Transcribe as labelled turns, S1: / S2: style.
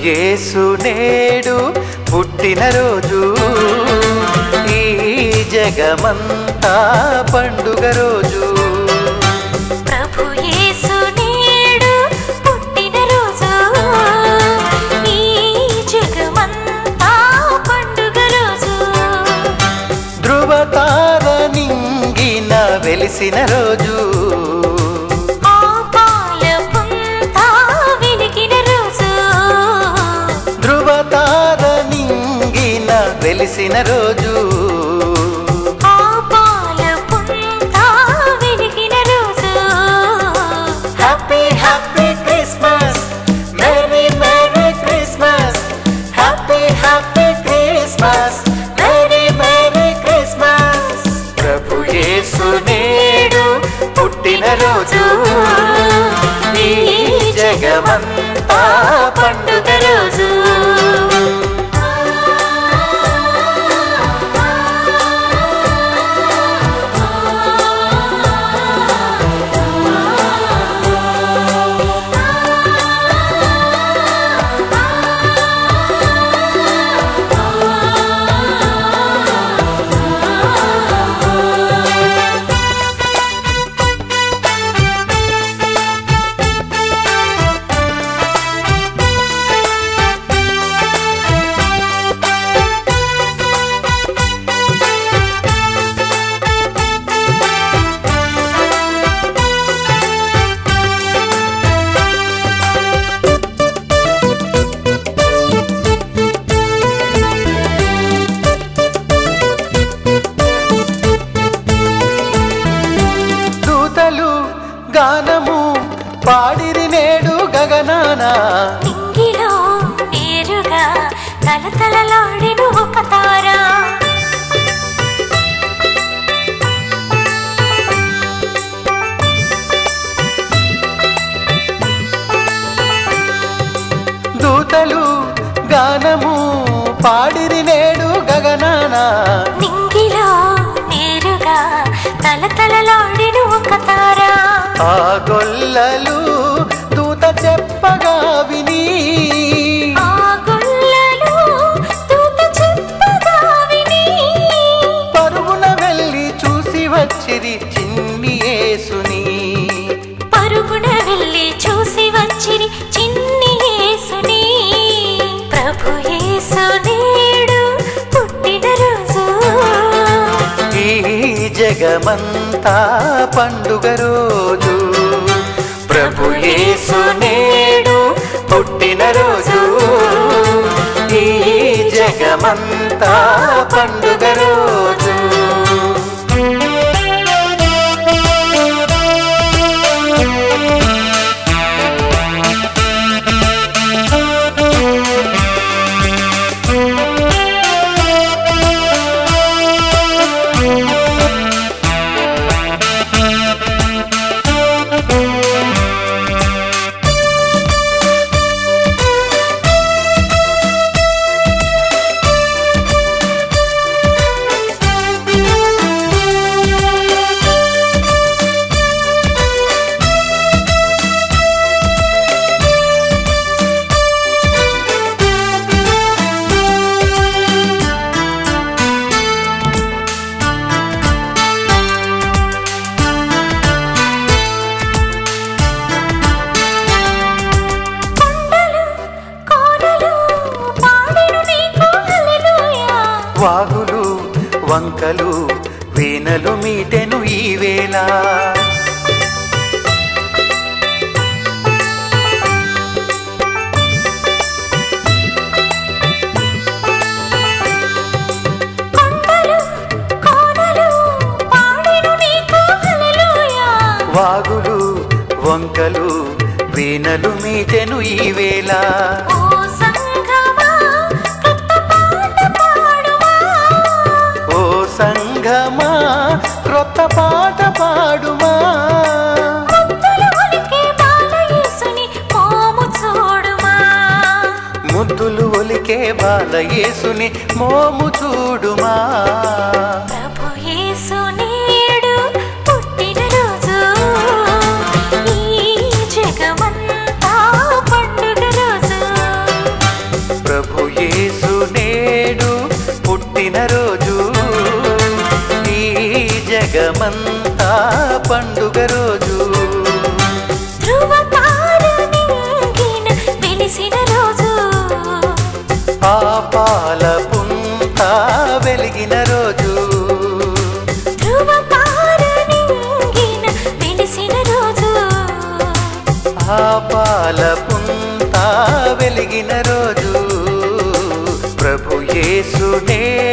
S1: యేసు నేడు పుట్టినరోజు ఈ జగమంతా పండుగ రోజు
S2: ప్రభు యేసు నేడు పుట్టినరోజు ఈ జగమంతా పండుగ రోజు
S1: ధృవతార నింగిన వెలిసిన రోజు
S2: ఆ పాలపుంతా వెలిగిన రోజు
S1: ధృవతార నింగిన వెలిసిన రోజు
S2: ఆ పాలపుంతా వెలిగిన రోజు
S1: happy happy Christmas merry merry Christmas happy happy Christmas merry merry Christmas ప్రభు యేసు నేడు పుట్టినరోజు ఈ జగమంతా పండుగ రోజు దూతలు గానము పాడిరి నేడు గగనాన
S2: నింగిలో నేరుగా తలతలలాడిన ఒక తార
S1: దూతలు గానము పాడిరి నేడు గగనాన
S2: నింగిలో నేరుగా తలతలలాడిన ఒక తార
S1: ఆ గొల్లలు దూత చెప్పగా విని
S2: ఆ గుళ్ళలో దూత చెప్పగా విని
S1: పరుగున వెళ్ళి చూసి వచ్చిరి చిన్ని యేసుని
S2: పరుగున వెళ్ళి చూసి వచ్చిరి చిన్ని యేసుని ప్రభు యేసు నేడు పుట్టినరోజు
S1: ఈ జగమంతా పండుగ రోజు ప్రభు యేసు నేడు పుట్టినరోజు ఈ జగమంతా పండుగ రోజు
S2: కొండలు కోనలు పాడెను నీకు హల్లెలూయా
S1: వాగులు వంకలు వీణలు మీటెను ఈ వేళ
S2: కొండలు కోనలు పాడెను నీకు హల్లెలూయా
S1: వాగులు వంకలు వీణలు మీటెను ఈ వేళ
S2: ఓ సంగమా కొత్త పాట పాడుమా
S1: ఓ సంఘమా క్రొత్త పాట పాడుమా
S2: ముద్దులు ఒలికే బాలయేసుని మోము చూడుమా
S1: ముద్దులు ఒలికే బాల యేసుని మోము చూడుమా
S2: ప్రభు యేసు నేడు పుట్టినరోజు ఈ జగమంతా పండుగ రోజు
S1: జగమంతా పండుగ రోజు
S2: ధ్రువతార నింగిన వెలిసిన రోజు
S1: ఆ పాల పుంత వెలిగిన రోజు
S2: ధ్రువతార నింగిన వెలిసిన రోజు
S1: ఆ పాల పుంత వెలిగిన రోజు ప్రభు యేసు నేడు